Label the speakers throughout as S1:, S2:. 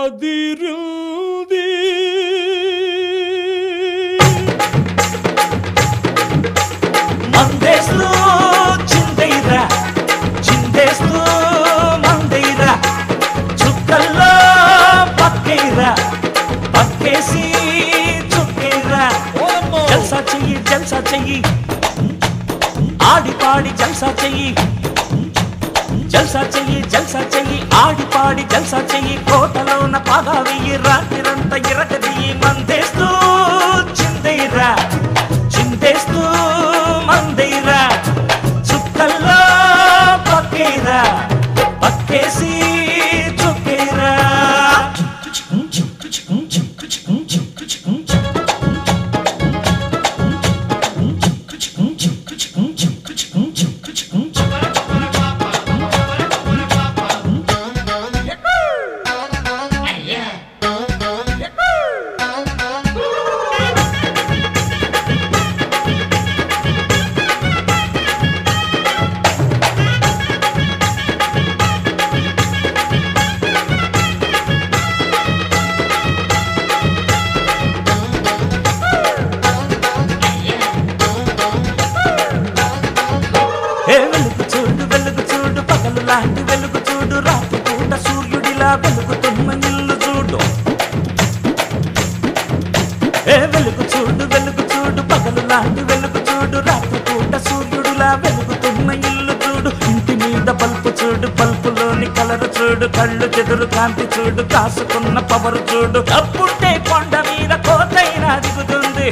S1: అదిరింది
S2: మందేస్తూ చిందైరా చిందేస్తూ మందైరా చుక్కల్లో పక్కైరా పక్కేసి చుక్కైరా జల్సా చెయ్యి జల్సా చెయ్యి ఆడి పాడి జల్సా చెయ్యి జల్సా చెయ్యి జల్సా చెయ్యి ఆడి పాడి జల్సా చెయ్యి కోటలోన పాగా వెయ్యి రాత్రిరంతా ఇరగది మందేస్తూ చిందైరా చిందేస్తూ మందైరా చుక్కల్లో పక్కేరా పక్కేసి చుక్కేరా ఏ వెలుగు చూడు వెలుగు చూడు పగలు లాంటి వెలుగు చూడు రాత్రి పూట సూర్యుడిలా వెలుగుతున్న నిల్లు చూడు ఏ వెలుగు చూడు వెలుగు చూడు పగలు లాంటి వెలుగు చూడు రాత్రి పూట సూర్యుడిలా వెలుగుతున్న ఇల్లు చూడు ఇంటి మీద బల్పు చూడు బల్పులోని కలరు చూడు కళ్ళు చెదురు కాంతి చూడు కాసుకున్న పవరు చూడు అప్పుంటే కొండ మీద కోతైనా దిగుతుంది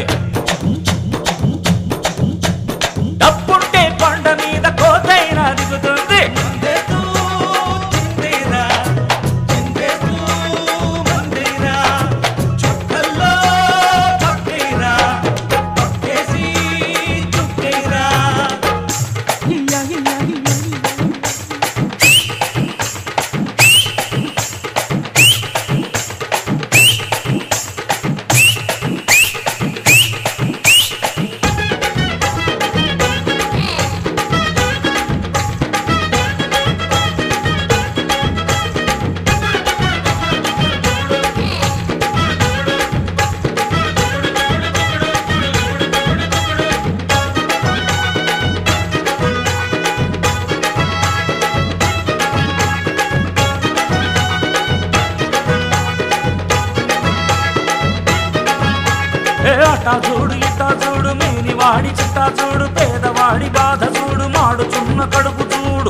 S2: డప్పుంటే కొండ మీద కోతైనా దిగుతుంది మందేస్తూ చిందేరా, చిందేస్తూ మందేరా, చుక్కల్లో పక్కేరా, పక్కేసి చుక్కేరా. ఇయ్యా, ఇయ్యా, ఇయ్యా, ఇయ్యా. ఏ అటా చూడు ఇటా చూడు మేని వాడి చిట్టా చూడు పేదవాడి బాధ చూడు మాడుచున్న కడుపు చూడు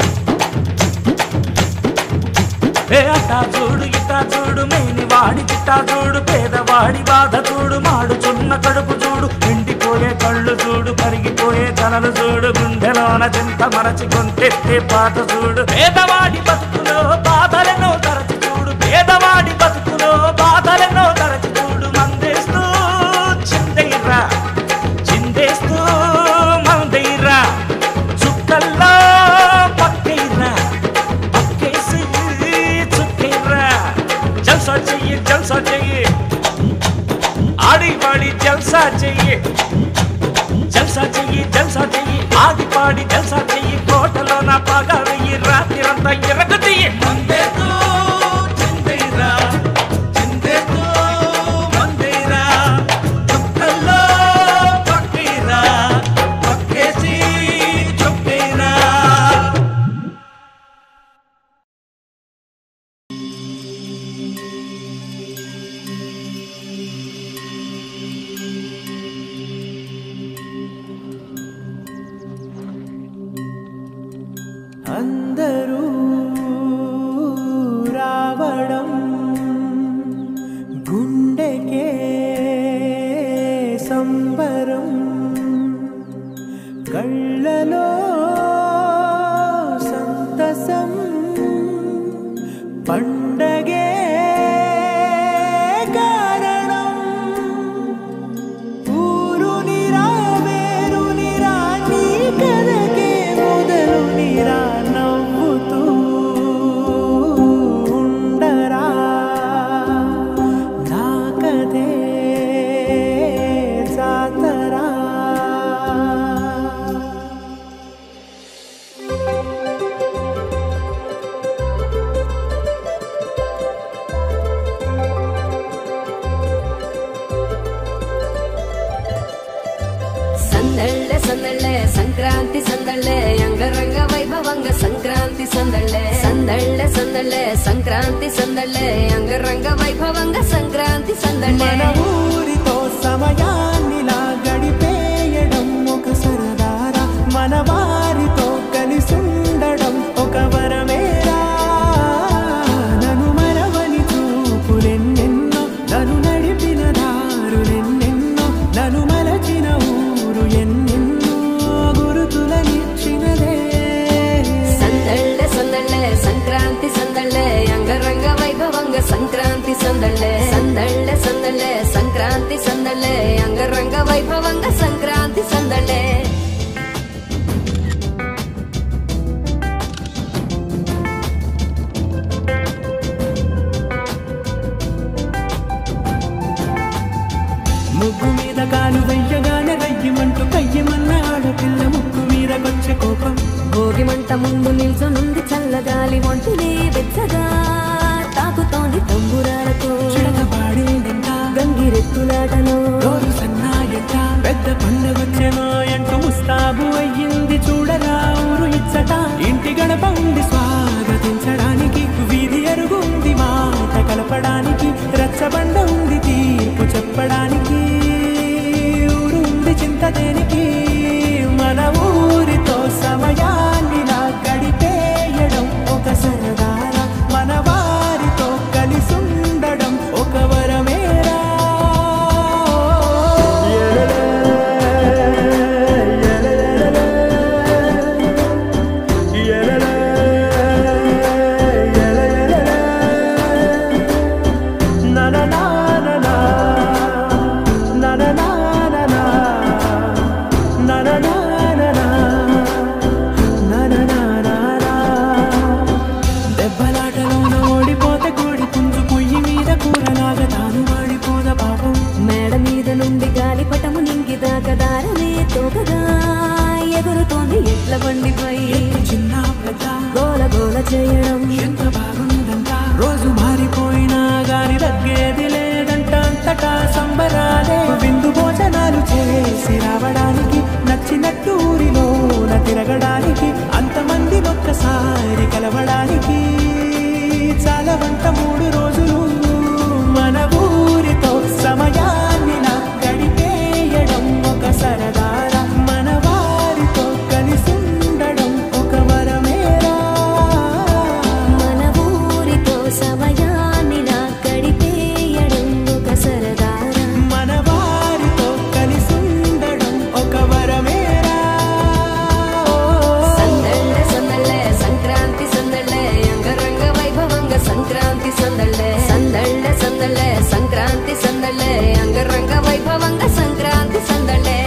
S2: ఏ అటా చూడు ఇటా చూడు మేని వాడి చిట్టా చూడు పేదవాడి బాధ చూడు మాడుచున్న కడుపు చూడు ఎండిపోయే కళ్ళు చూడు కరిగిపోయే కలలు చూడు గుండెలోన చింత మరచి కొంటెత్తే పాట చూడు పేదవాడి బతుకులో బాధలను తరచి చూడు పేదవాడి బతుకులో బాధలను తరచి చూడు మందేస్తూ చిందైరా చిందేస్తూ మందైరా చుక్కల్లో పక్కైరా పక్కేసి చుక్కైరా జల్సా చెయ్యి జల్సా చెయ్యి ఆడి పాడి జల్సా చెయ్యి జల్సా చెయ్యి జల్సా చెయ్యి ఆడి పాడి జల్సా చెయ్యి కోటలో నా పాగా వెయ్యి రాత్రిరంతా ఎరగదీయి మందేస్తూ చిందైరా చిందేస్తూ మందైరా చుక్కల్లో పక్కైరా పక్కేసి చుక్కైరా
S3: అందరూ రావడం గుండెకే సంబరం కళ్ళలో సంతసం పండగే కారణం ఊరు నిరా వేరు నిరా నీ కథకే మొదలు నిరా నవ్వుతూ ఉండరా నా కథే జాతరా
S1: ಸಂಕ್ರಾಂತಿ ಸಂದಳ್ಳೆ ಅಂಗರಂಗ ವೈಭವಂಗ ಸಂಕ್ರಾಂತಿ ಸಂದಳ್ಳೆ ಸಂದಳ್ಳೆ ಸಂದಳ್ಳೆ ಸಂಕ್ರಾಂತಿ ಸಂದಳ್ಳೆ ಅಂಗರಂಗ ವೈಭವಂಗ ಸಂಕ್ರಾಂತಿ ಸಂದಳ್ಳೆ
S3: మన ఊరితో సమయాన్నిలా గడిపేయడం ఒక సరదారా మన వారితో కలిసుండడం ఒక వరమేరా నన్ను మరవని చూపులెన్నెన్నో నన్ను నడిపిన దారులెన్నెన్నో నన్ను మలచిన ఊరు ఎన్నెన్నో గురుతులనిచ్చినదే
S1: సందళ్ళೆ సందళ్ళೆ సంక్రాంతి సందళ్ళೆ అంగరంగ వైభవంగ సంక్రాంతి సందళ్ళೆ సందళ్ళೆ సందళ్ళೆ సంక్రాంతి సందళ్ళೆ అంగరంగ వైభవంగ సంక్రాంతి సందళ్ళೆ
S3: ముగ్గు మీద కాలు వెయ్యగానే రయ్యమంటూ కయ్యమన్న ఆడపిల్ల ముగ్గు మీదకొచ్చే కోపం
S1: భోగి మంట ముందు నిల్చొనుంది చల్లగాలి ఒంటినే వెచ్చగా తాకుతోంది తంబురాలతో
S3: చిడక పాడేదంట
S1: గంగిరెత్తులాటలో
S3: రోజు సన్నాయట పెద్ద పండగొచ్చెనో అంటూ ముస్తాబు అయ్యింది చూడరా ఊరు ఇచ్చట ఇంటి గడప ఉంది స్వాగతించడానికి వీధి అరుగుంది మాట కలపడానికి రచ్చబండ ఉంది తీర్పు చెప్పడానికి ఊరు ఉంది చింత దేనికి మన ఊరితో సమయాన్ని నా గడిపేయడం ఒక సరదారా మన వారితో కలిసుండడం ఒక వరమేరా నా నా నా నా నా. నా నా నా నా నా. నా నా నా నా నా. నా నా నా నా నా. దెబ్బలాటలోన ఓడిపోతే కోడి పుంజు పొయ్యి మీద కూరలాగా తాను వాడిపోద పాపం
S1: మేడ మీద నుండి గాలిపటము నింగిదాకా దారమే తోకగా ఎగురుతోంది ఎట్ల బండిపై
S3: చిన్న పెద్ద
S1: గోల గోల చేయడం
S3: ఎంత బాగుందంట రోజు మారిపోయినా గాని తగ్గేది లేదంట అంతటా సంబరాలే విందు భోజనాలు చేసి రావడానికి నచ్చినట్టు ఊరిలోన తిరగడానికి అంతమంది ఒక్కసారి కలవడానికి చాలా వంట మూడు రోజులు మన ఊరితో సమయాన్ని నా గడిపేయడం ఒక సరదారా మన వారితో కలిసుండడం ఒక వరమేరా
S1: మన ఊరితో సమయాన్ని నా గడిపేయడం ఒక సరదారా
S3: మన వారితో కలిసుండడం ఒక వరమేరా
S1: సందళ్ళె సందళ్ళె సంక్రాంతి సందళ్ళె అంగరంగ వైభవంగ సంక్రాంతి సందళ్ళె సందళ్ళె సందళ్ళె సంక్రాంతి సందళ్ళె అంగరంగ వైభవంగ సంక్రాంతి సందళ్ళె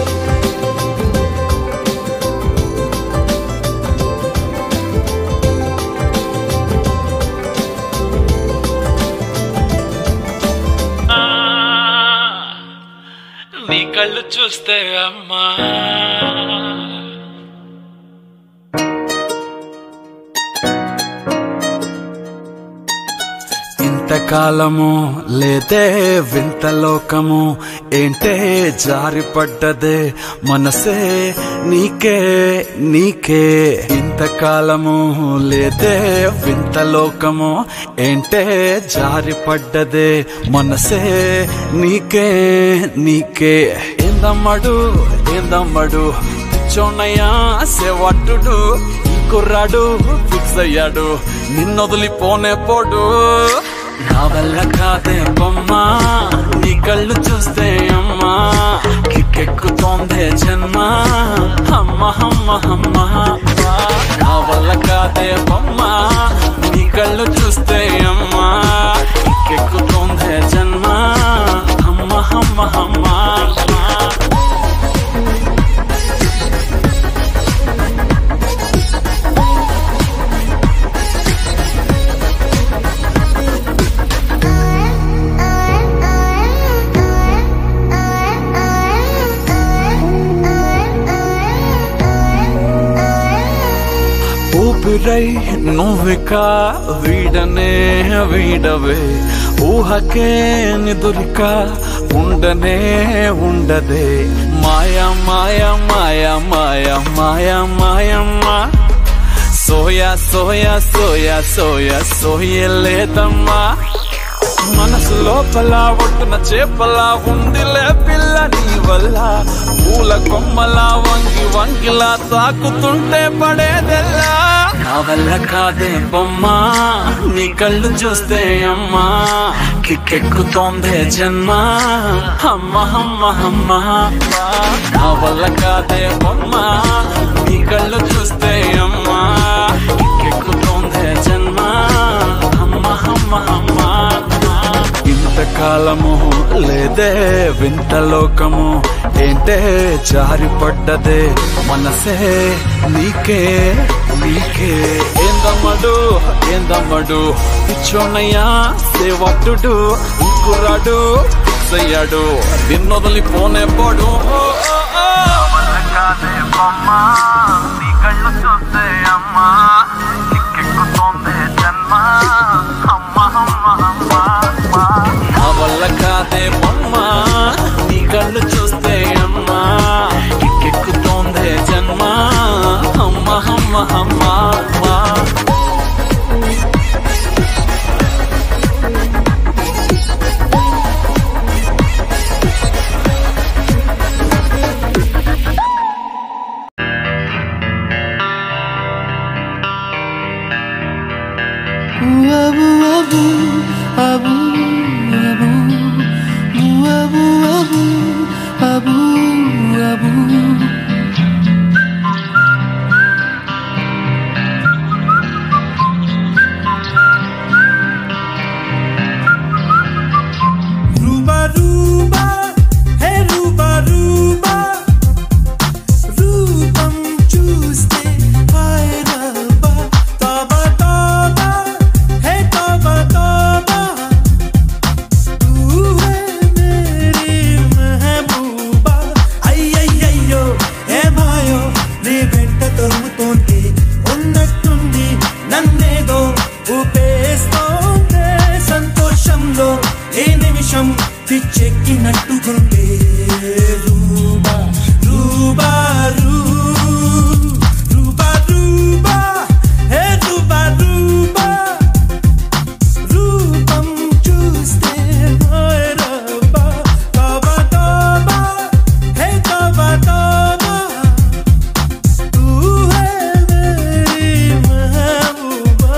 S4: నీ కళ్ళు చూస్తే అమ్మా ఇంతకాలము లేదే వింత లోకము ఏంటే జారిపడ్డదే మనసే నీకే నీకే ఇంతకాలము లేదే వింత లోకము ఏంటే జారిపడ్డదే మనసే నీకే నీకే ఏందమ్మడు ఏందమ్మడు పిచ్చోన్నయ్యా సేవట్టుడు ఈ కుర్రాడు ఫిక్స్ అయ్యాడు నిన్నొదిలిపోనే పోడు నా వల్ల కాదే బొమ్మ నీ కళ్ళు చూస్తే అమ్మా కిక్కెక్కుతోందే జన్మ అమ్మ అమ్మ అమ్మ నా వల్ల కాదే బొమ్మ నీ కళ్ళు చూస్తే అమ్మా కిక్కెక్కుతోందే జన్మ అమ్మ అమ్మ అమ్మ ఊపిరై నువ్విక వీడనే వీడవే ఊహకే నిదురిక ఉండనే ఉండదే మాయా మాయా మాయా మాయా మాయా మాయమ్మా సోయా సోయా సోయా సోయా సోయలేదమ్మా మనసు లోపల ఒట్టున చేపలా ఉందిలే పిల్ల నీ వల్ల పూల కొమ్మలా వంగి వంగిలా తాకుతుంటే పడేదెల్లా నా వల్ల కాదే బొమ్మా నీ కళ్ళు చూస్తే అమ్మా కిక్కెక్కుతోందే జన్మ అమ్మ అమ్మ అమ్మ నా వల్ల కాదే బొమ్మా నీ కళ్ళు చూస్తే అమ్మా కిక్కెక్కుతోందే జన్మ అమ్మ అమ్మ అమ్మ ఇంతకాలము లేదే వింత లోకము ఏంటే జారిపడ్డదే మనసే నీకే నీకే ఏందమ్మడు ఏందమ్మడు పిచ్చోనయ్యా సేవట్టుడు ఇంకురాడు సయ్యాడు నిన్నొదలిపోనే పోడు ఓ, ఓ, ఓ. నా వల్ల కాదే బొమ్మ నీ కళ్ళు చూస్తే అమ్మా కిక్కెక్కుతోందే జన్మ అమ్మ అమ్మ అమ్మ అమ్మ
S3: రూబా రూబా హే రూబా రూబా రూపం చూస్తే హాయ్ రబ్బా తోబా తోబా హే తోబా తోబా తూ హే మేరీ మెహబూబా అయ్యయ్యయ్యో ఏ మాయో నీ వెంట తరుముతోంది ఉన్నట్టుండి నన్నేదో ఊపేస్తోందే సంతోషంలో ఏ నిమిషం పిచ్చెక్కినట్టుకుంటే రూబా రూబా రూ రూబా రూబా హే రూబా రూబా రూపం చూస్తే హాయ్ రబ్బా తోబా తోబా హే తోబా తోబా తూ హే మేరీ మెహబూబా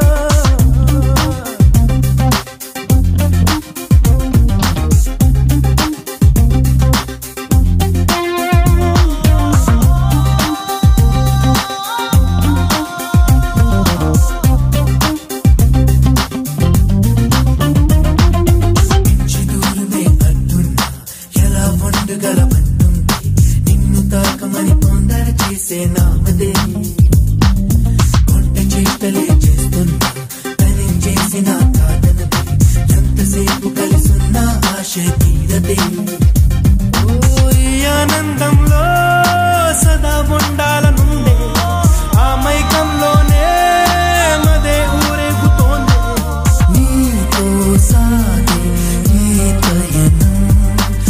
S3: చిదూరునే అడ్డున్నా ఎలా వండగలమంటుంది నిన్ను తాకమని తొందర చేసే నామదే కొంట చేష్టలే చేస్తున్నా తనేం చేసిన కాదనదే ఎంతసేపు కలిసున్నా ఆశ తీరదే ఓ ఈ ఆనందంలో సదా ఉండాలనుండే ఆ మైకంలోనే మదే ఊరేగుతోంది నీతో సాగే ఈ పయనం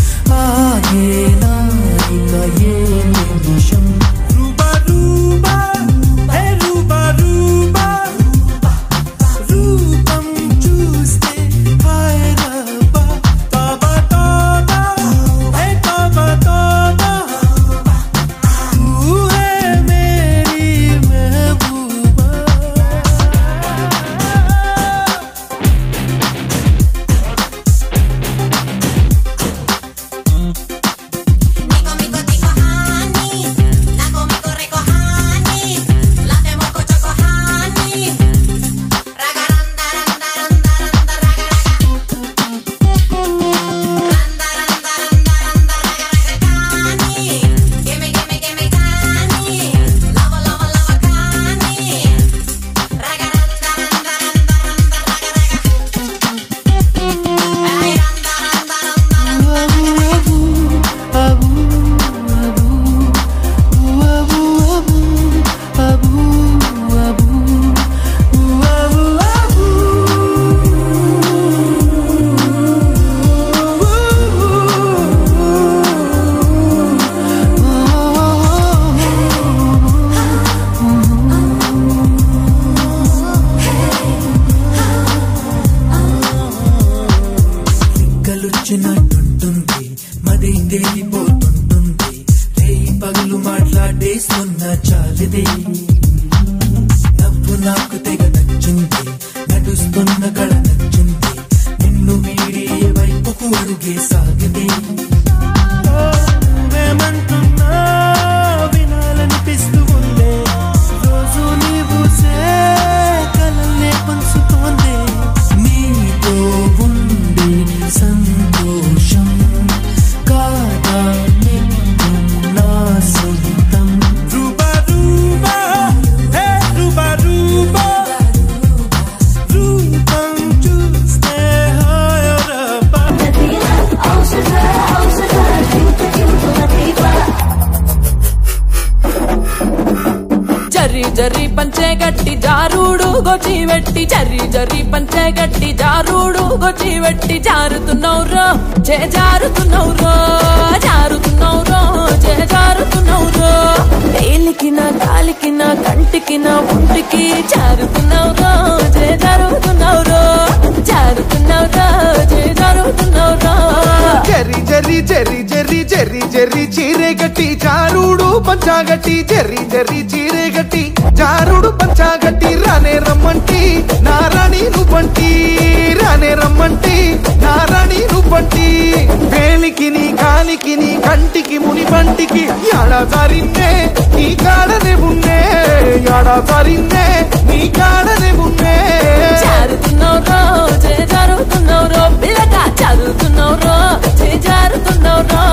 S3: ఆగే నాయిక ఏ నిమిషం రూబా రూబా చాలిదే నవ్వు నాకు తెగ నచ్చింది నడుస్తున్న కళ నచ్చింది నిన్ను మీడి వైపుకు అడుగే సాగింది నువ్వేమంటున్నా వినాలనిపిస్తూ ఉందే రోజు నీవు కలల్నే పంచుతోంది నీతో ఉండే సంతోషం కాదా నిన్ను నా సొంతం రూబా రూబా హే రూబా రూబా రూపం చూస్తే హాయరబ్బా
S5: జరి జరి పంచే గట్టి జారుడు గొచ్చి వెట్టి జరి జరి పంచే గట్టి జారుడు గొచ్చి వెట్టి జారుతున్నావురో చే జారుతున్నావురో జారుతున్నావురో చే జారుతున్నావురో వేలికి నా కాలికి నా కంటికి నా ఒంటికి జారుతున్నావురో చే జారుతున్నావురో జారుతున్నావురో చే జారుతున్నావురో
S6: జరి జరి జరి జరి జరి జరి చీరేగట్టి జారుడు పంచాగట్టి జరి జరి చీరేగట్టి జారుడు పంచాగట్టి రానే రమ్మంటి నారాణి నువ్వంటి రానే రమ్మంటి నారాణి నువ్వంటి వేలికి నీ కాలికి నీ కంటికి ముని పంటికి యాడా జారిన్నే నీ కాడనే ఉన్నే యాడా జారిన్నే నీ కాడనే ఉన్నే
S5: జారుతున్నావురో చే జారుతున్నావురో పిల్లగా చదువుతున్నావురో చే జారుతున్నావురో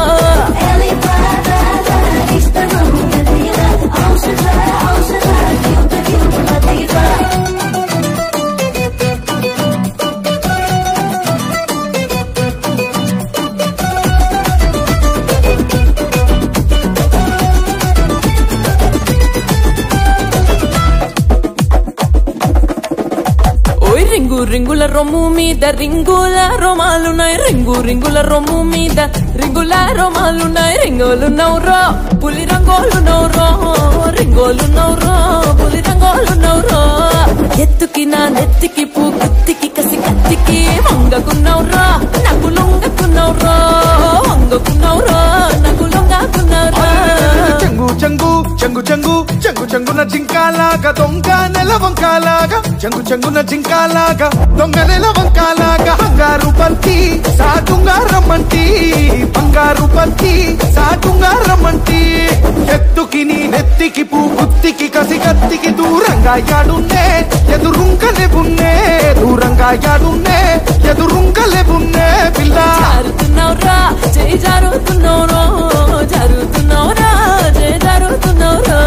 S5: ఓయ్ రింగు రింగుల రొమ్ము మీద రింగుల రోమాలున్నాయి రింగు రింగుల రొమ్ము మీద రింగుల రోమాలున్నాయి రింగోలు నవ్రో పులి రంగోలు నవ్రో రింగోలు నవ్రో పులి రంగోలు నవ్రో ఎత్తుకి నా నెత్తికి పూ గుత్తికి కసి కత్తికి వంగకున్నవ్రో నాకు లొంగకున్నవ్రో వంగకున్నవ్రో నాకు లొంగకున్నవ్రో
S6: చెంగు చెంగు చెంగు చెంగు చెంగు చెంగున జింకాలాగా దొంగ నెల వంకాలాగా చెంగు చెంగున జింకాలాగా దొంగ నెల వంకాలాగా బంగారు బంతి సాటుంగా రమ్మంటి బంగారు బంతి సాటుంగా రమ్మంటి ఎత్తుకి నీ నెత్తికి పూ గుత్తికి కసి కత్తికి దూరంగా యాడున్నే ఎదురుంకలే ఉన్నే దూరంగా యాడున్నే ఎదురుంకలే ఉన్నే పిల్ల
S5: జారుతున్నావురా జై జారుతున్నావురో జారుతున్నావురా జై జారుతున్నావురో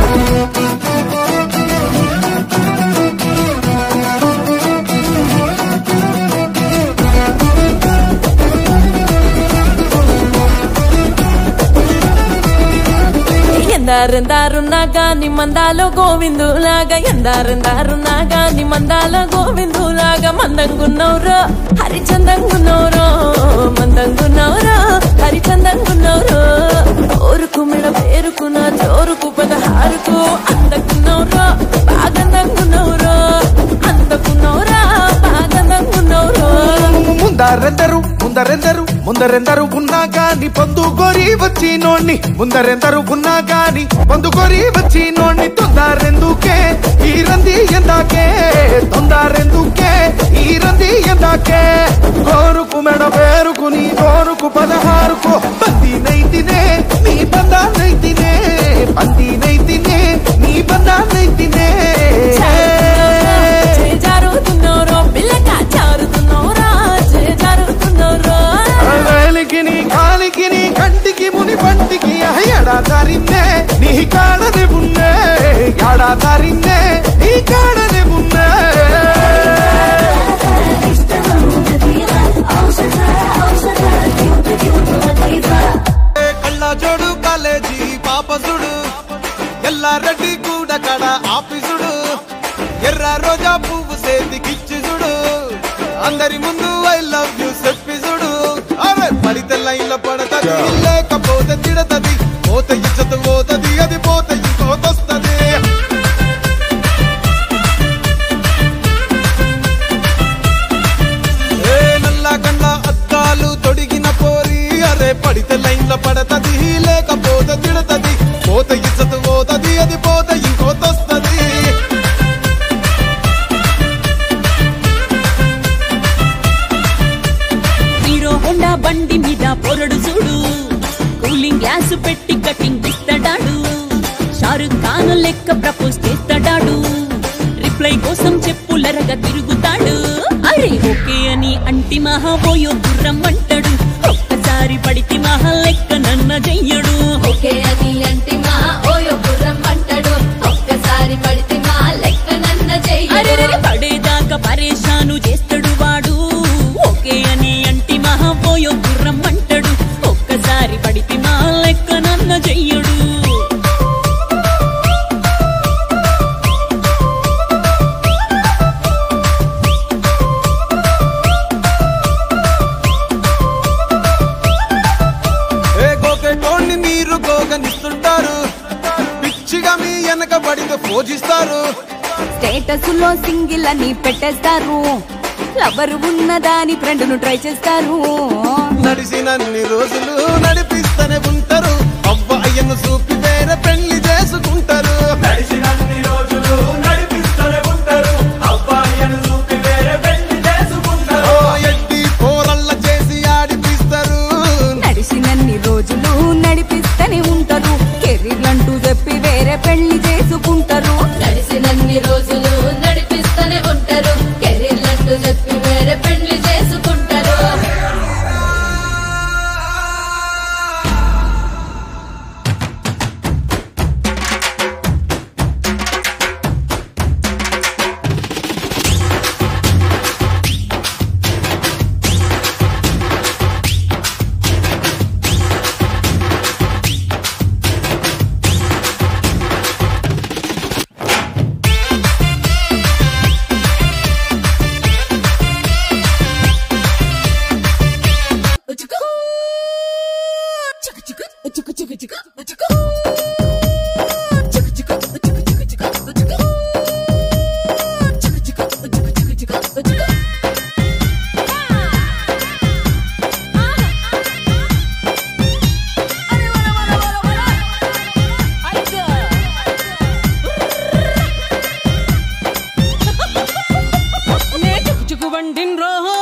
S5: ఎందారెందారున్నా గాని మందాలో గోవిందులాగా ఎందారెందారున్నా గాని మందాల గోవిందులాగా మందంగున్నవరో హరిచందంగున్నవరో మందంగున్నవరో హరిచందంగున్నవరో ఓరుకు మెడ పేరుకు నా జోరుకు పదహారుకు అందకున్నవరో బాగందంగున్నవరో అందకున్నవరా బాగందంగున్నవరో
S6: ముందరెందరు ముందరెందరు ముందరెందరు ఉన్నా గాని పొందుకొని వచ్చి నోణ్ణి ముందరెందరు ఉన్నా గాని పొందుకొని వచ్చి నోణ్ణి తొందరెందుకే ఈ రంది ఎందాకే తొందరెందుకే ఈ రంది ఎందాకే కోరుకు మెడ పేరుకు నీ కోరుకు పదహారుకు బంది నైతినే నీ బందా నైతినే బంది నైతినే నీ బందా నైతినే
S5: జై జారుతున్నారో పిల్లగా జారుతున్నావురా జై జారుతున్నారో
S6: వేలికి నీ కాలికి నీ కంటికి ముని పంటికి ఎడా దారిందే నీ కాడనే ఉన్నే ఎడా దారిందే నీ కాడనే ఉన్నే
S7: కళ్ళ జోడు కాలేజీ పాపసుడు ఎల్లారెడ్డి కూడా కడ ఆఫీసుడు ఎర్ర రోజా పువ్వు సేతికిచ్చి చూడు అందరి ముందు ఐ లవ్ యూ చెప్పి చూడు అరే పడితే లైన్ లో పడతది లేకపోతే తిడతది పోతే ఇచ్చత పోతది అది పోతే ఇంకోతొస్తది ఏ నల్ల గండ్ల అద్దాలు తొడిగిన పోరి అరే పడితే లైన్ లో పడతది లేకపోతే తిడతది పోత ఇచ్చత పోతది అది పోతే ఇంకోతొస్తది
S8: హీరో హోండా బండి మీద పొరడు చూడు కూలింగ్ గ్లాస్ పెట్టి కటింగ్ ఇస్తాడాడు షారుఖ్ ఖాన్ లెక్క ప్రపోజ్ చేస్తాడాడు రిప్లై కోసం చెప్పులరగా తిరుగుతాడు అరే ఓకే అని అంటి మహాబోయో గుర్రం అంటాడు ఒక్కసారి పడితే మహా లెక్క నన్న చెయ్యడు
S1: ఓకే అని అంటే మా ఓయో గుర్రం అంటాడు ఒక్కసారి పడితే మా లెక్క నన్న
S8: అరెరెరె
S1: చెయ్యడు
S8: పడేదాకా పరేషాను చేస్తాడు వాడు ఓకే అని అంటి మహాబోయో గుర్రం అంటాడు ఒక్కసారి పడితే మా లెక్క నన్న చెయ్యడు
S7: ఏ గోకెటోణ్ణి మీరు గోగనిస్తుంటారు పిచ్చిగా మీ వెనక పడితే పూజిస్తారు
S1: స్టేటస్ లో సింగిల్ అని పెట్టేస్తారు లవర్ ఉన్నదాని ఫ్రెండ్ ను ట్రై చేస్తారు
S7: నడిసినన్ని రోజులు నడిపిస్తూనే ఉంటారు అవ్వ అయ్యను చూపి వేరే పెళ్లి చేసుకుంటారు
S2: నడిచినన్ని రోజులు నడిపిస్తూనే ఉంటారు అబ్బాయిని చూపి వేరే పెళ్లి చేసుకుంటారు
S7: ఓ ఎడ్డి పోరల్ల చేసి ఆడిపిస్తారు
S1: నడిచినన్ని రోజులు నడిపిస్తూనే ఉంటారు కెరీర్ అంటూ చెప్పి వేరే పెళ్లి చేసుకుంటారు నడిచినన్ని రోజులు నడిపిస్తూనే ఉంటారు కెరీర్ అంటూ చెప్పి వేరే పెళ్లి చేసుకుంటారు
S5: నే చుకు చుకు వండిన్ రోహో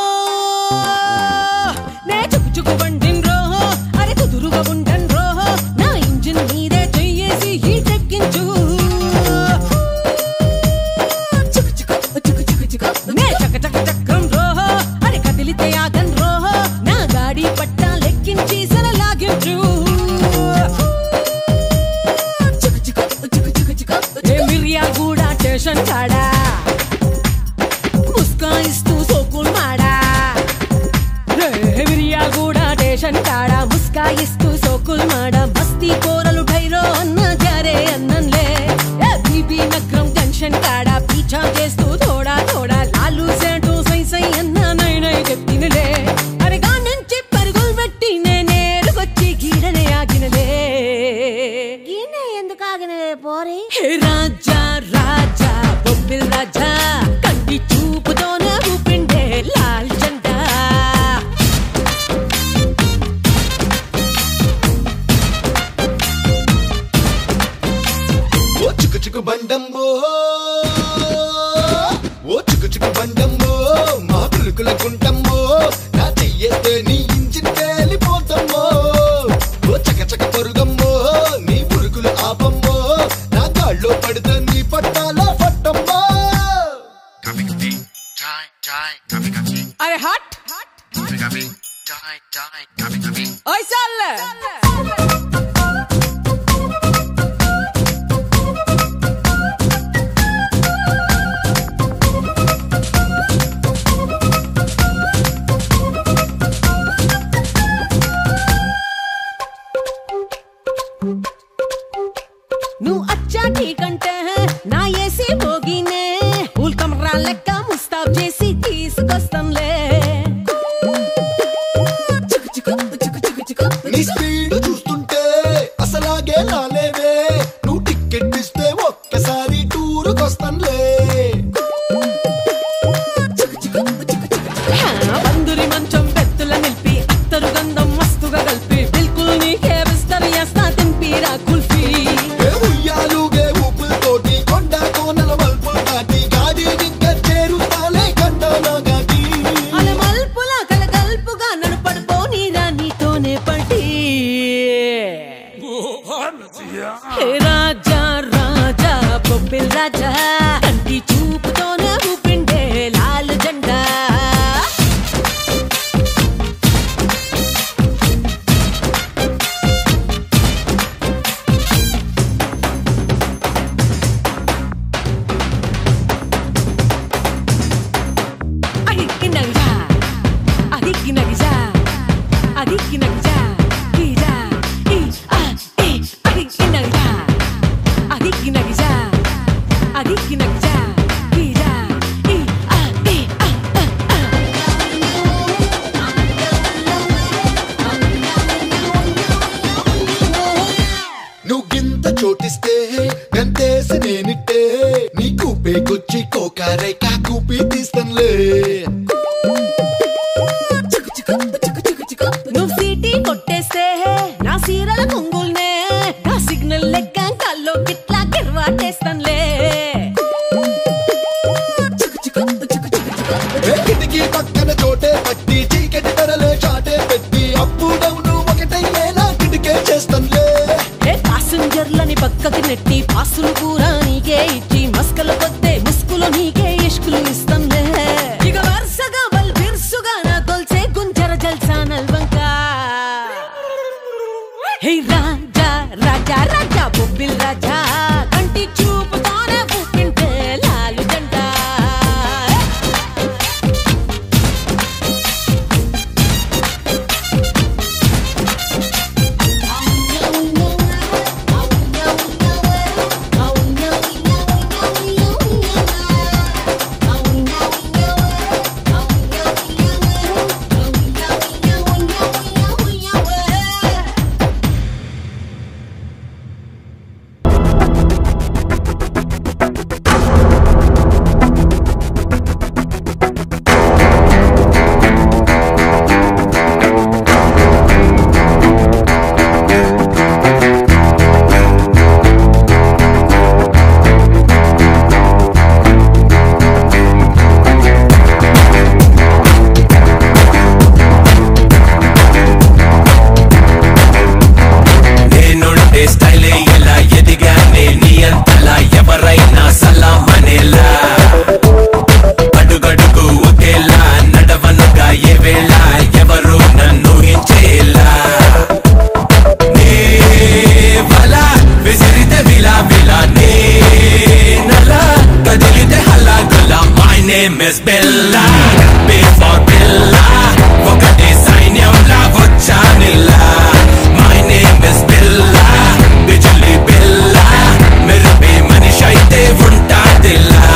S5: నే చుకు చుకు వండిన్ రోహో అరే కుదురుగా ఉండన్ రోహో నా ఇంజిన్ మీదే చెయ్యేసి హీట్ ఎక్కించు చుకు చుకు చుకు చుకు చుకు నే చక చక చక్రం రోహో అరే కదిలితే ఆగన్ రోహో నా గాడి పట్టా లెక్కించి సర లాగించు చుకు చుకు చుకు చుకు చుకు ఏ మిరియా కూడా స్టేషన్ కాడా ముస్కాయిస్తూ సోకుల్ మాడా హెవిరియా కూడా స్టేషన్ కాడా ముస్కాయిస్తూ సోకుల్ మాడా మస్తీ కూరలు ఢైరో అన్న జారే అన్నంలే ఏ బీబీ నగరం జంక్షన్ కాడా పీచా చేస్తూ థోడా థోడా లాలు సేటు సై సై అన్న నై నై చెప్పినలే అరగా నుంచి పరుగులు పెట్టి నేనేరుకొచ్చి గీడనే ఆగినలే గీన ఎందుకు ఆగినలే పోరి హే రాజా రాజా బొబ్బిల్ రాజా కంటి చూపుతోనే ఊపిండే లాల్ జెండా
S7: ఓ చిక్కు చిక్కు బండమ్మో ఓ చిక్కు చిక్కు బండమ్మో మా పులుకుల గుంటమ్మో నా చెయ్యతే నీ ఇంజిన్ పేలిపోతమ్మో ఓ చక చక పరుగమ్మో నీ పురుగులు ఆపమ్మో నా గాల్లో పడితే నీ పట్టాల పట్టమ్మో
S5: అరే హట్ ఓయ్ సాల్లే నువ్వు అచ్చాటి కంటే నా ఏసీ భోగినే ఉల్కం లెక్క ముస్తాబ్ చేసి తీసుకొస్తాంలే చిక్కు చిక్కు చిక్కు చిక్కు చిక్కు
S7: నీ స్పీడ్ చూస్తుంటే అసలాగే లాలేవే నువ్వు టికెట్ ఇస్తే ఒక్కసారి టూరుకొస్తానులే
S5: బందురి మంచం పెత్తుల నిలిపి అత్తరు గంధం మస్తుగా కలిపి బిల్కుల్ నీకే బిస్తర్ చేస్తా తింపి రా కుల్ఫీ
S7: ఏ ఉయ్యాలుగే ఊపు
S8: బొబ్బిల్ రాజా కంటి చూపుతోనే ఊపిండే లాల్ జెండా అదిక్కినగిజా అదిక్కినగిజా అదిక్కినగిజా గిజా ఈ ఆ ఏ అదిక్కినగిజా అదిక్కినగిజా అదిక్కినగిజా గిజా ఈ ఆ ఏ ఆ ఆ ఆ
S9: నువ్వు గింత చోటిస్తే గంతేసి నేనిట్టే నీ కూపేకొచ్చి కోకారే కాకూపి తీస్తానులే
S8: నువ్వు సీటీ కొట్టేస్తే నా సీరల కొంగుల్నే నా సిగ్నల్ లెక్క కల్లో గిట్లా గిర్వాటేస్తానులే
S9: ఏ కిటికీ పక్కన చోటే పట్టి చీకటి ధరలే చాటే పెట్టి అప్పు డౌను ఒకటయ్యేలా కిటికే చేస్తానులే
S8: ఏ పాసింజర్లని పక్కకి నెట్టి పాసులు కూడా నీకే ఇచ్చి మస్కల కొద్దే ముస్కులు నీకే ఇష్కులు ఇస్తాంలే ఇక వరుసగా బల్ బిర్సుగా నా తొల్చే గుంజర జల్సా నల్వంక హే రాజా రాజా రాజా బొబ్బిల్ రాజా కంటి చూపుతానే ఊపింటే లాలు జెండా
S10: నేనుంటే స్టైలే ఎలా ఎదిగానే నీ అంతలా ఎవరైనా సలామనేలా అడుగడుగు ఒకేలా నడవనుగా ఏ వేళ ఎవరు నన్ను హించేలా నే వల విసిరితే విలా విలా నే నల కదిలితే హల్లా గుల్లా మై నేమ్ ఇస్ బెల్లా బే ఫర్ బెల్లా ఒకటే సైన్యంలా వచ్చానిలా మై నేమ్ ఇస్ బెల్లా బిజలి బెల్లా మెరుపే మనిషి అయితే ఉంటాదిలా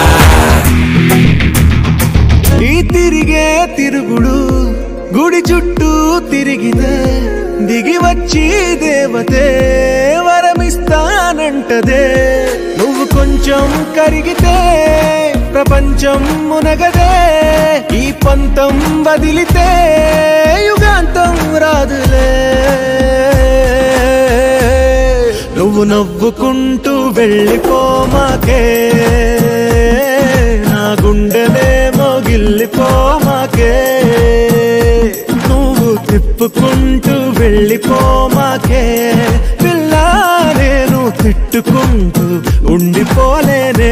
S3: ఈ తిరిగే తిరుగుడు గుడి చుట్టూ తిరిగిన దిగి వచ్చి దేవతే వరమిస్తానంటదే నువ్వు కొంచెం కరిగితే ప్రపంచం మునగదే ఈ పంతం వదిలితే యుగాంతం రాదులే నువ్వు నవ్వుకుంటూ వెళ్ళిపోమాకే నా గుండెనే మోగిల్లిపోమాకే నువ్వు తిప్పుకుంటూ వెళ్ళిపోమాకే పిల్ల నేను తిట్టుకుంటూ ఉండిపోలేనే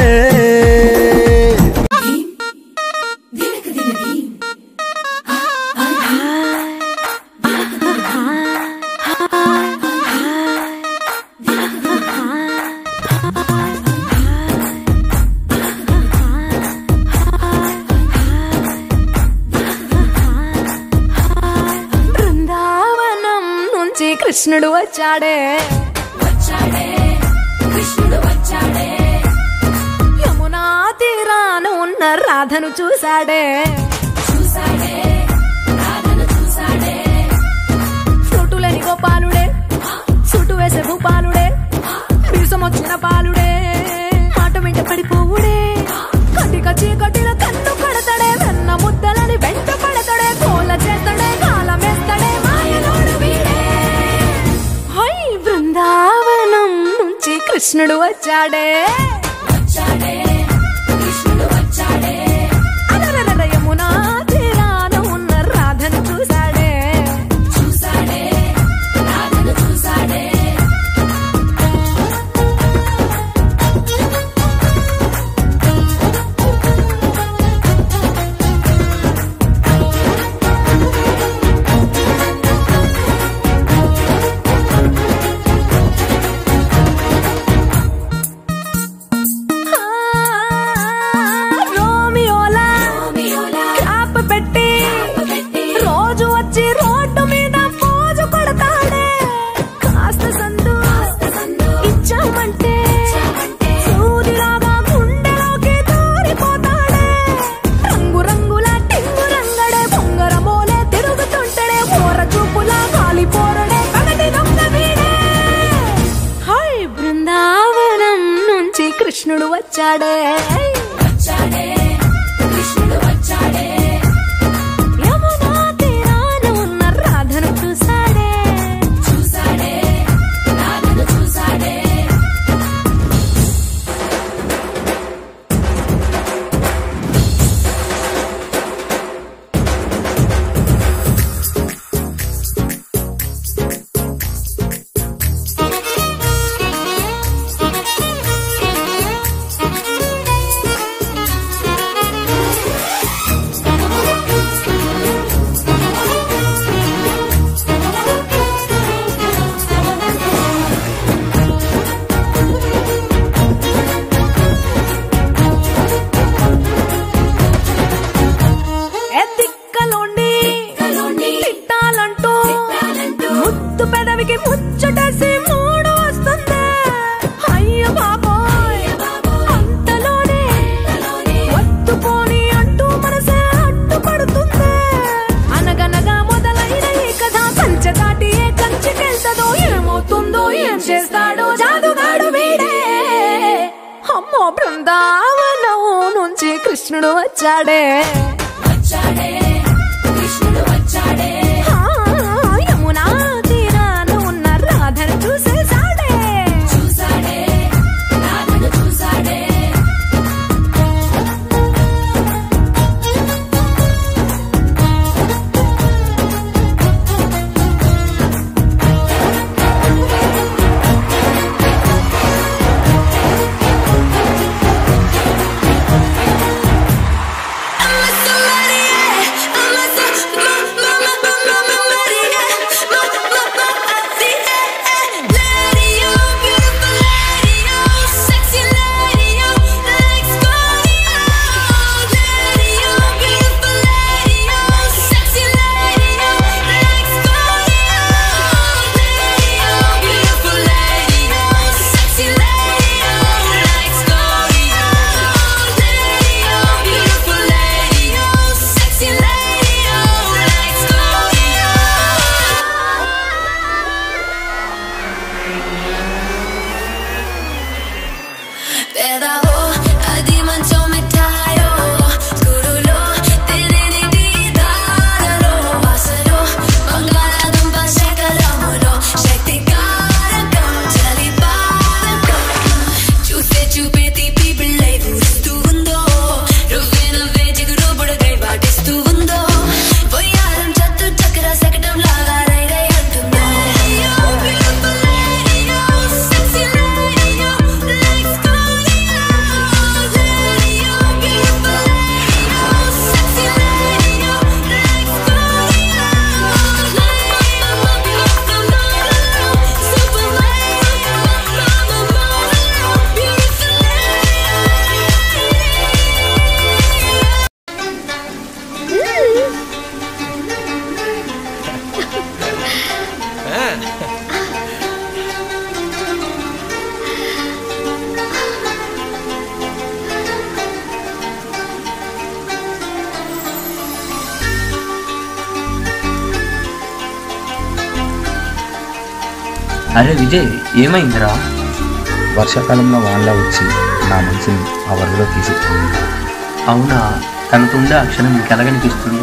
S1: బృందావనం నుంచి కృష్ణుడు వచ్చాడే వచ్చాడే కృష్ణుడు వచ్చాడే యమునా తీరాన ఉన్న రాధను చూశాడే చూశాడే రాధను చూశాడే సుటులేని గోపాలుడే సుటు వేసే భూపాలుడే మీసం వచ్చిన పాలుడే మాట వెంట పడిపోవుడే కటిక చీకటిలో కన్ను కడతాడే వెన్న ముద్దలని వెంట పడతాడే కోల చేస్తాడే కాలమేస్తాడే మాయలోడు వీడే హై బృందావనం నుంచి కృష్ణుడు వచ్చాడే వచ్చాడే కృష్ణుడు వచ్చాడే అలరలర యమునా తీరాన ఉన్న రాధను చూశాడే చూశాడే రాధను చూశాడే కృష్ణుడు వచ్చాడే
S11: వచ్చాడే కృష్ణుడు వచ్చాడే
S1: యమునా తీరాన ఉన్న రాధను చూసాడే
S11: చూసాడే రాధను చూసాడే
S1: ఏ దిక్కలోండి తిట్టాలంటూ ముద్దు పెదవికి ముచ్చటేసి మూడు వస్తుంది అయ్య బాబోయ్ అంతలోనే ఒత్తుకోని అంటూ మనసే అడ్డుపడుతుంది అనగనగా మొదలైన ఈ కథ కంచె దాటి ఏ కంచెకెళ్తదో ఏమవుతుందో ఏం చేస్తాడో జాదుగాడు వీడే అమ్మో బృందావనం నుంచి కృష్ణుడు వచ్చాడే
S11: వచ్చాడే కృష్ణుడు వచ్చాడే
S1: ఆ, యమునా తీరాన ఉన్న రాధను చూసేసాడే
S11: చూసాడే రాధను చూసాడే పెదవో అది మంచం మిఠాయో స్కూలులో తినేది దారలో వాసలో బంగాళాదుంప శకలములో శక్తి కారకం చలి పారకం చూసే చూపే తీపి పిల్లై ఊరుస్తూ ఉందో రువ్వే నవ్వే జిగురు బుడగై వాటిస్తూ ఉందో పొయ్యారం చత్తు చక్ర శకటం లాగా రై రై అంటుందో sexy lady, like Scorpio,
S12: అరే విజయ్ ఏమైందిరా
S13: వర్షాకాలంలో వానలా వచ్చి నా మనసుని ఆ వరదలో తీసుకుపోయింది
S12: అవునా తనకుండే అక్షరం నీకు ఎలాగనిపిస్తుంది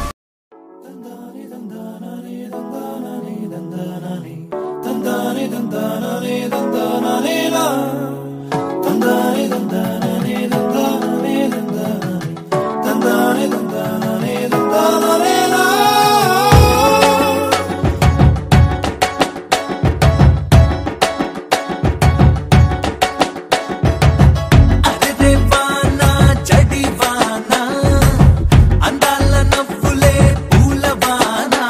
S10: అరెవానా జడివానా అందాల నవ్వులే పూలవానా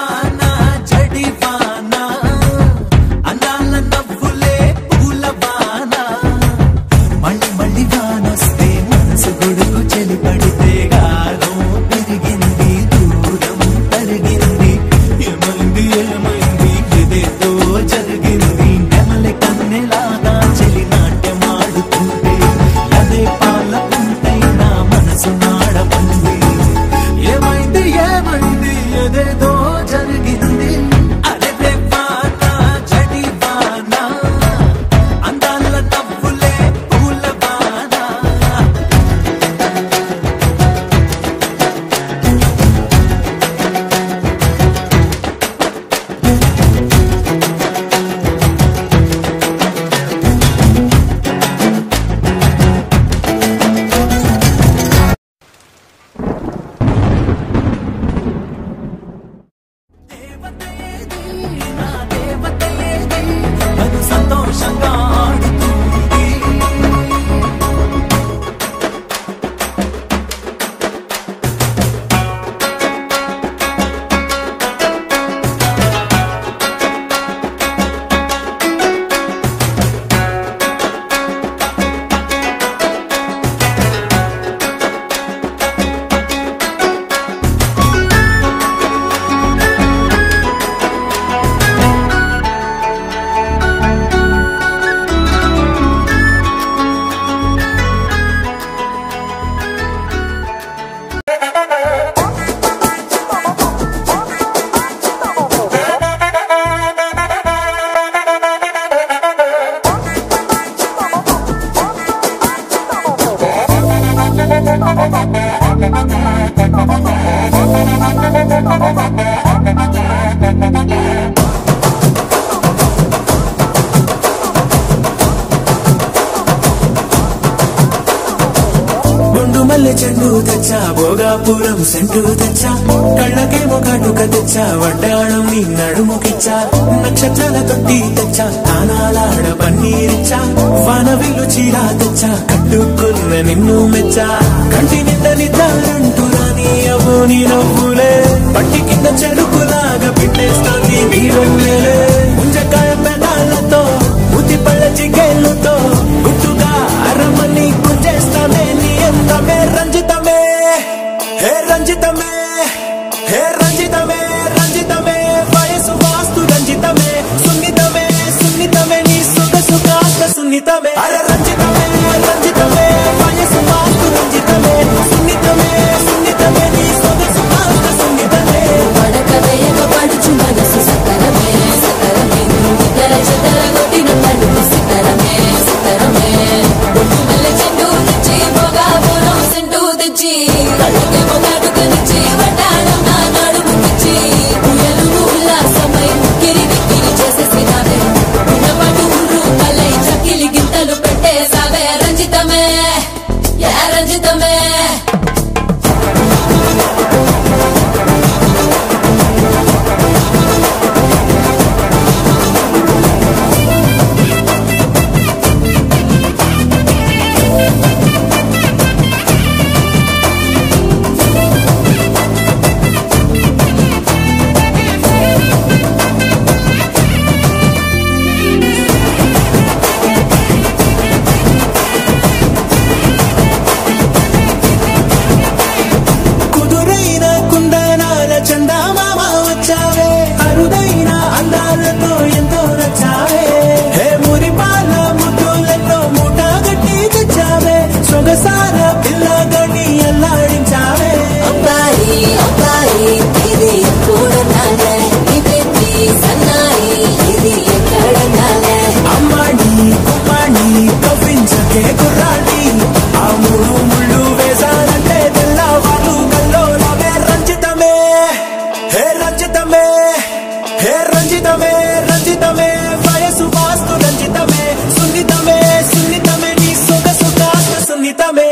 S10: అరెవానా జడివానా అందాల నవ్వులే పూలవానా గుండు మల్లె చెండు తెచ్చా భోగాపురం సెంటు తెచ్చా కళ్ళకేమో కాటుక తెచ్చా వడ్డాణం నీ నడుముకిచ్చా నక్షత్రాల తొట్టి తెచ్చా తానాలాడ పన్నీరిచ్చా వానవిల్లు చీర తెచ్చా కట్టుకున్న నిన్ను మెచ్చా కంటి నిండా నిద్దారంటూ రాని అవ్వు నీ నవ్వులే పట్టి కింద చెరుకులాగా పిండేస్తోంది నీ రొమ్మెలే ముంజకాయ పెదాలతో ముతి పళ్ళ చిగేళ్ళతో గుట్టుగా అరమని గుంజేస్తానే నీ అందమే రంజితమే హే రంజితమే హే రంజితమే రంజితమే వయసు వాస్తు రంజితమే సున్నితమే సున్నితమే నీ సొగసు కాస్త సున్నితమే అరే రంజితమే రంజితమే వయసు వాస్తు రంజితమే సున్నితమే సున్నితమే నీ సొగసు కాస్త సున్నితమే
S1: పడకవేయక పడుచు మనసు సకరమే సకరమే ఇతర చెదర కొట్టిన తలుపు సితరమే సితరమే ఒట్టు మల్లె చెండు తెచ్చి పొగాపురం సెంటు తెచ్చి కళ్ళకేమో కాటుకనిచ్చి వడ్డాణం నా నడుముకిచ్చి ఉయ్యలు ఉల్లాసమై కిరి కిరి చేసేసినావే ఉన్నపాటు ఉర్రు కలై చకిలి గింతలు పెట్టేసావే రంజితమే యా రంజితమే
S10: కుదురైన కుందనాల చందామామ వచ్చావే అరుదైన అందాలతో ఎంతో నచ్చావే హే మురిపాల ముద్దులతో మూట గట్టి తెచ్చావే సొగసార పిల్లగని అల్లాడించావే
S1: అబ్బాయి అబ్బాయి ఇది ఎప్పుడన్నాలే ఇదేంటి సన్నాయి ఇది ఎక్కడన్నాలే
S10: అమ్మాడి కుమ్మాడి కవ్వించకే కుర్రాడి ఆ మూడు ముళ్ళు వేసానంటే తెల్లవారు కల్లోలవే రంజితమే హే రంజితమే హే రంజితమే రంజితమే వయసు వాస్తు రంజితమే సున్నితమే సున్నితమే నీ సొగసు కాస్త సున్నితమే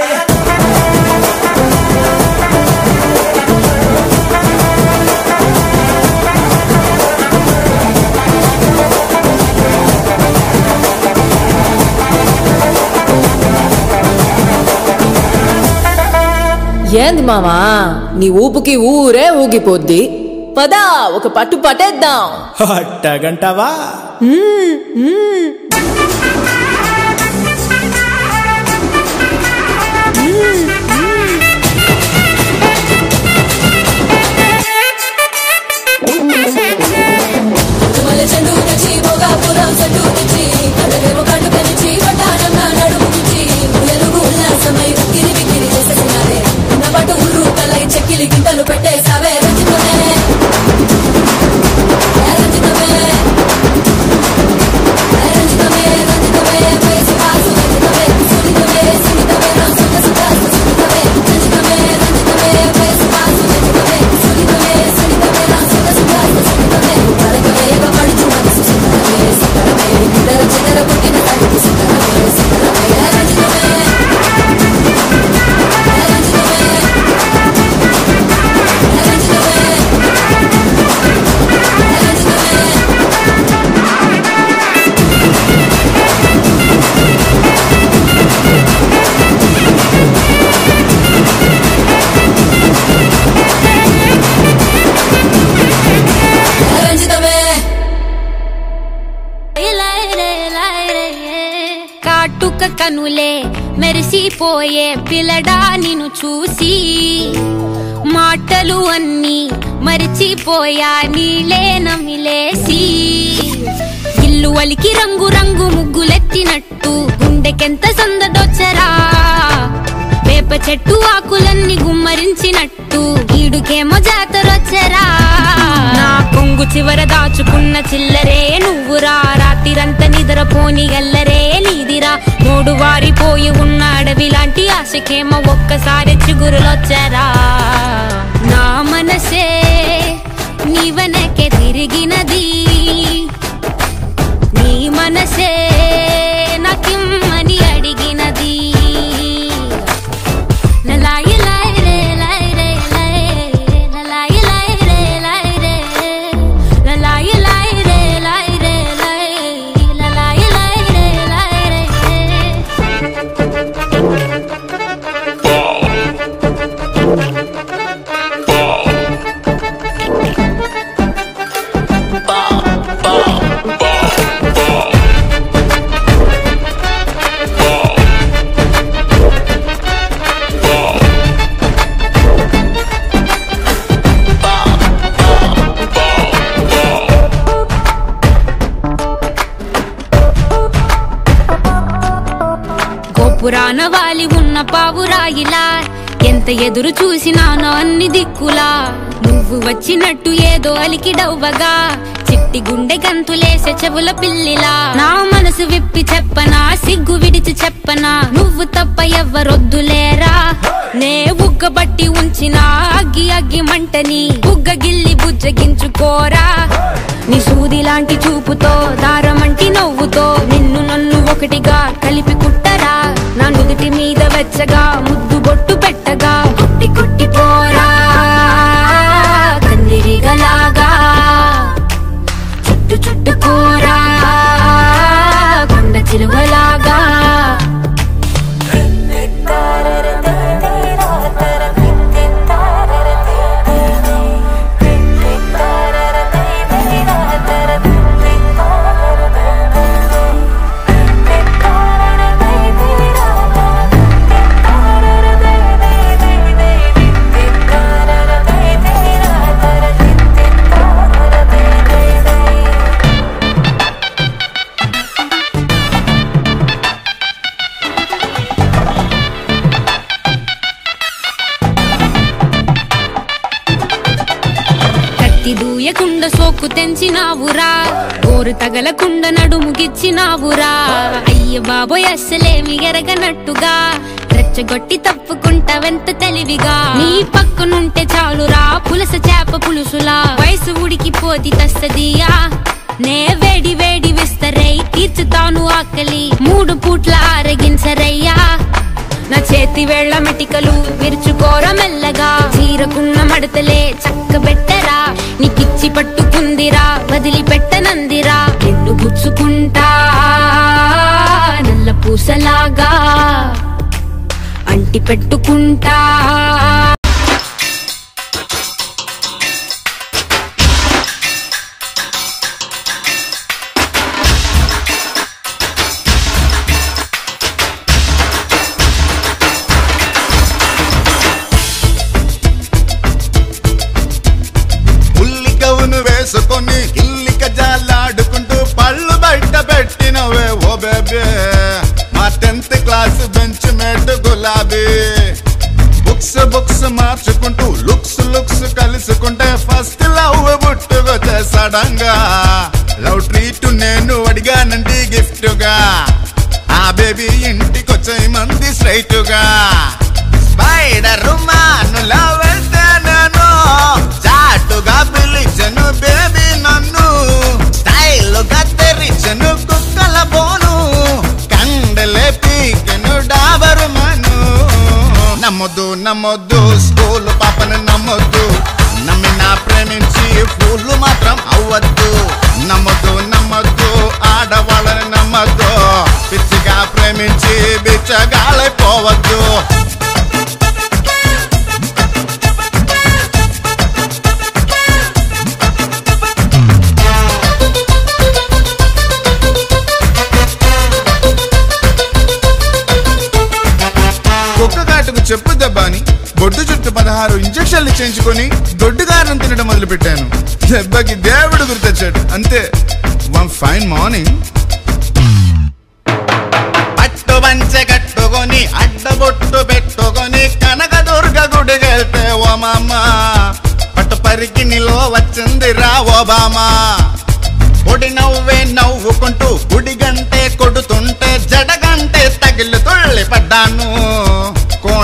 S5: ఏంది మామా నీ ఊపుకి ఊరే ఊగిపోద్ది పదా ఒక పట్టు పట్టేద్దాం
S10: అట్టగంటవా
S5: మ్మ్, మ్మ్.
S1: మల్లె చెండు తెచ్చి భోగాపురం చెట్టు తెచ్చి కళ్ళకేమో కాటుకనిచ్చి వడ్డాణం నా నడుముకిచ్చి ఉయ్యలుగు ఉల్లాసమై కిరి బిక్కిరి చేసేసినావే ఉన్నపాటు ఉర్రు కలై చెక్కిలి గింతలు పెట్టేసావే రంజితమే యా రంజితమే యా రంజితమే రంజితమే వయసు వాసు రంజితమే సున్నితమే సున్నితమే నా సొగసు కాస్త సున్నితమే రంజితమే రంజితమే వయసు వాసు రంజితమే సున్నితమే సున్నితమే నా సొగసు కాస్త సున్నితమే పడకవేయక పడుచు మనసు సిద్ధరమే సిద్ధరమే ఇతర చితర కొట్టిన తలుపు సిద్ధరమే సిద్ధరమే యా రంజితమే యా రంజితమే యా రంజితమే రంజితమే
S14: కాటుక కనులే మెరిసిపోయే పిల్లడా నిన్ను చూసి మాటలు అన్నీ మరిచిపోయా నీలే నమిలేసి ఇల్లు వలికి రంగు రంగు ముగ్గులెత్తినట్టు గుండెకెంత సందడొచ్చరా వేప చెట్టు ఆకులన్నీ గుమ్మరించినట్టు ఈడుకేమో జాతరొచ్చరా నా కొంగు చివర దాచుకున్న చిల్లరే నువ్వురా రాత్రిరంతా నిద్రపోని గల్లరే నీదిరా మూడు వారిపోయి ఉన్న అడవి లాంటి ఆశ ఆశకేమో ఒక్కసారి చిగురులొచ్చారా నా మనసే నీ వెనకే తిరిగినది నీ మనసే నాకిమ్మని అడిగినది లలాయి లాయి రే లాయి రే లాయి లలాయి లాయి రే లాయి రే లలాయి లాయి రే లాయి రే లాయి లలాయి లాయి రే లాయి రే గోపురాన వాలి ఉన్న పావురాయిలా ఎంత ఎదురు చూసినానో అన్ని దిక్కులా నువ్వు వచ్చినట్టు ఏదో అలికి డవ్వగా చిట్టి గుండె గంతులేసే చెవుల పిల్లిలా నా మనసు విప్పి చెప్పనా సిగ్గు విడిచి చెప్పనా నువ్వు తప్ప ఎవ్వరొద్దులేరా నే ఉగ్గబట్టి ఉంచిన అగ్గి అగ్గి మంటని బుగ్గ గిల్లి బుజ్జగించుకోరా నీ సూది లాంటి చూపుతో దారమంటి నవ్వుతో నిన్ను నన్ను ఒకటిగా కలిపి కుట్టరా నా నుదుటి మీద వెచ్చగా ముద్దు బొట్టు పెట్టగా కుట్టి కుట్టి పోరా కందిరిగలాగా చుట్టు చుట్టుకోరా కొండ చిలువలాగా కత్తి దూయకుండా సోకు తెంచినావురా గోరు తగలకుండా నడుముగిచ్చినావురా అయ్య బాబోయ్ అస్సలేమి ఎరగనట్టుగా రెచ్చగొట్టి తప్పుకుంటావెంత తెలివిగా నీ పక్కనుంటే చాలురా పులస చేప పులుసులా వయసు ఉడికిపోతి తస్తదియా నే వేడి వేడి విస్తరై తీర్చుతాను ఆకలి మూడు పూట్ల ఆరగించరయ్యా నా చేతి వేళ్ల మెటికలు విరుచుకోర మెల్లగా చీరకున్న మడతలే చక్క పెట్టరా నీకిచ్చి పట్టుకుందిరా వదిలిపెట్టనందిరా నిన్ను గుచ్చుకుంటా నల్ల పూసలాగా అంటి పెట్టుకుంటా
S15: ఉల్లి కవును వేసుకొని ఇల్లిక జాలాడుకుంటూ పళ్ళు బయట పెట్టినవే ఓ బేబే మా టెన్త్ క్లాస్ బెంచ్ మేట్ గులాబీ బుక్స్ బుక్స్ మార్చుకుంటూ లుక్స్ లుక్స్ కలుసుకుంటే ఫస్ట్ లవ్ బుట్టుకొచ్చే సడంగా లవ్ ట్రీట్ నేను అడిగానండి గిఫ్ట్ గా ఆ బేబీ ఇంటికొచ్చే మంది స్ట్రైట్ గా స్పైడర్ మానులా వెళ్తే నేను చాటుగా పిలిచను బేబీ నన్ను స్టైల్గా తెరిచను కుక్కల బోను కండలే పీకెను డాబరు మను నమ్మొద్దు నమ్మొద్దు స్కూల్ పాపను నమ్మొద్దు నమ్మిన ప్రేమించి ఫూళ్ళు మాత్రం అవ్వద్దు నమ్మొద్దు నమ్మొద్దు ఆడవాళ్ళని నమ్మద్దు పిచ్చిగా ప్రేమించి బిచ్చగాలైపోవద్దు కుక్క కాటుకు చెప్పు దెబ్బని బొడ్డు చుట్టూ పదహారు ఇంజక్షన్లు చేయించుకొని దొడ్డు కారం తినడం మొదలు పెట్టాను దెబ్బకి దేవుడు గుర్తొచ్చాడు అంతే వన్ ఫైన్ మార్నింగ్ పట్టు పంచె కట్టుకొని అడ్డబొట్టు పెట్టుకొని కనకదుర్గ గుడికెళ్తే ఓ మామ పట్టు పరికి నిలో వచ్చింది రా ఓబామా పొడి నవ్వే నవ్వుకుంటూ గుడి గంటే కొడుతుంటే జడగంటే తగిలి తుళ్ళి పడ్డాను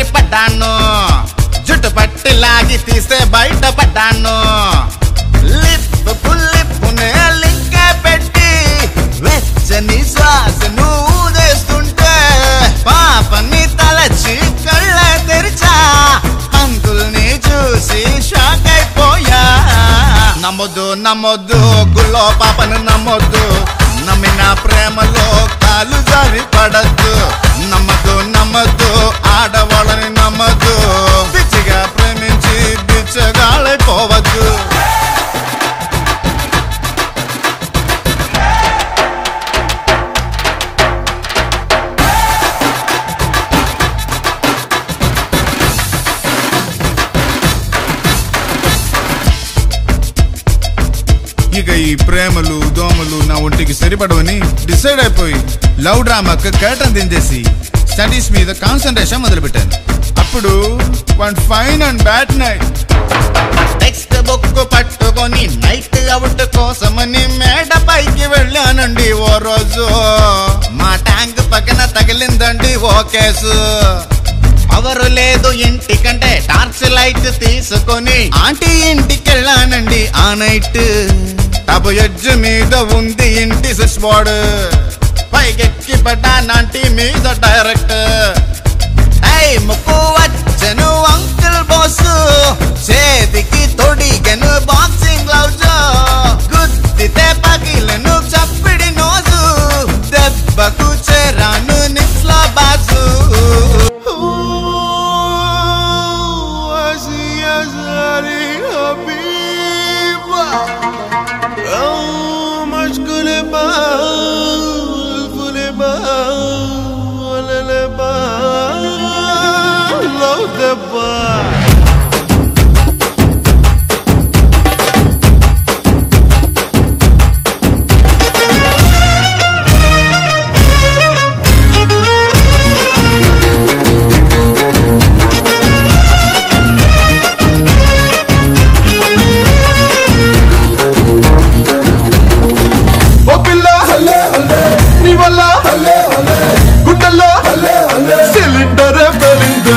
S15: పడ్డాను జుట్టు పట్టి లాగి తీస్తే బయట పడ్డాను లిప్ పుల్లిప్పునే లింకే పెట్టి వెచ్చని శ్వాసను ఊదేస్తుంటే పాపని తలచి కళ్ళ తెరిచా అంకుల్ని చూసి షాక్ అయిపోయా నమ్మొద్దు నమ్మొద్దు గుల్లో పాపను నమ్మొద్దు నమ్మిన ప్రేమలో కాలు జారి పడద్దు నమ్మద్దు నమ్మద్దు ఆడవాళ్ళని నమ్మద్దు పిచ్చిగా ప్రేమించి బిచ్చగాళ్ళైపోవద్దు ఇక ఈ ప్రేమలు దోమలు నా ఒంటికి సరిపడవని డిసైడ్ అయిపోయి లవ్ డ్రామాకి కర్టన్ దించేసి స్టడీస్ మీద కాన్సన్ట్రేషన్ మొదలుపెట్టాను అప్పుడు one fine and bad night text book పట్టుకొని నైట్ అవుట్ కోసమని మేడ పైకి వెళ్ళానండి ఓ రోజు మా ట్యాంక్ పక్కన తగిలిందండి ఓ కేసు పవర్ లేదు ఇంటికంటే టార్చ్ లైట్ తీసుకొని ఆంటీ ఇంటికి వెళ్ళానండి ఆ నైట్ టబు ఎడ్జ్ మీద ఉంది ఇంటి స్విచ్ బోర్డ్ పైకెక్కి పడ్డానంటి మీద డైరెక్ట్ ఐ ముక్కు వచ్చను అంకుల్ బాస్ చేతికి తొడిగను బాక్సింగ్ గ్లౌజ్ గుద్దితే పగిలను చప్పిడి నోజు దెబ్బకు చేరాను నిస్లా బాజు
S6: ఓ పిల్ల నీ వల్ల గుండెల్లో సిలిండర్ పెరింది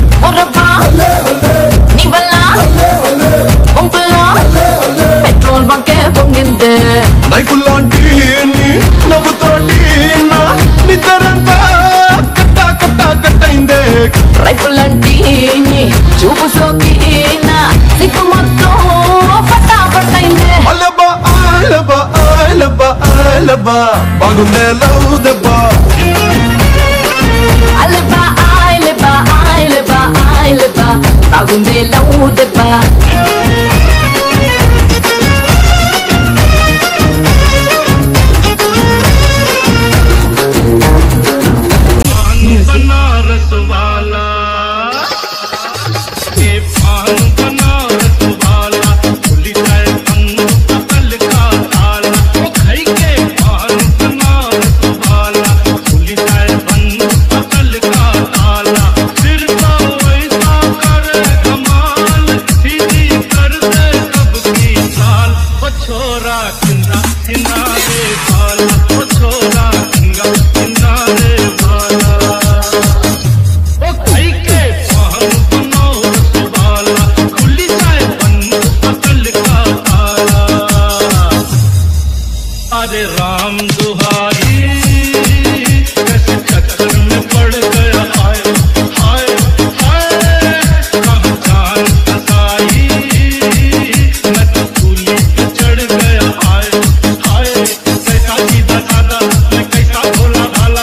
S5: పెట్రోల్ బంకే పొంగిందే
S6: నైపుల్లాంటి నవ్వుతోటి నా నిద్రంతా కట్ట కట్ట కట్టయిందే
S5: రైపులంటి చూపు సోకి సిగ్గు మొత్తం పట్టా పట్టైందే
S6: అలబా ఆలబా ఆలబా ఆలబా బాగుండే లవ్ దెబ్బా
S5: అలబా ఆయలబా ఆయలబా ఆయలబా బాగుందే లవ్ దెబ్బ
S16: बनारस वाला ये पान बनारस वाला खुली जाए अंग अकल का ताला ओ खाई के पान बनारस वाला खुली जाए अंग अकल का ताला फिर तो ऐसा करे कमाल सीधी कर दे सबकी चाल ओ छोरा चिंदा चिंदा रे भाला ओ छोरा चिंगा चिंदा रे भाला ओ खाई के पान बनारस वाला खुली जाए बंद अकल का ताला अरे राम दुहारी कैसे चक्कर में पड़ गया हाय हाय हाय कहाँ जान फसाई मैं तो कूली पे चढ़ गया हाय हाय कैसा सीधा साधा मैं कैसा भोला भाला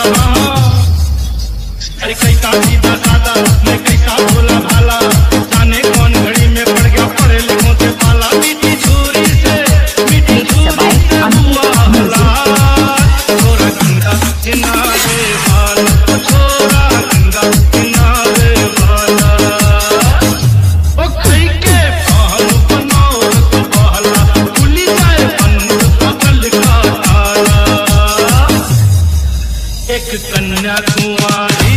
S16: अरे कैसा सीधा साधा मैं कैसा भोला भाला जाने कौन घड़ी में पड़ गया पढ़े लिखों से पाला मीठी छुरी से मीठी छुरी से हुआ हलाल छोरा गंगा किनारे वाला छोरा गंगा किनारे वाला ओ खई के पाल बनाओ रसवाला खुली जाए बंद पकल का ताला एक कन्या कुंवारी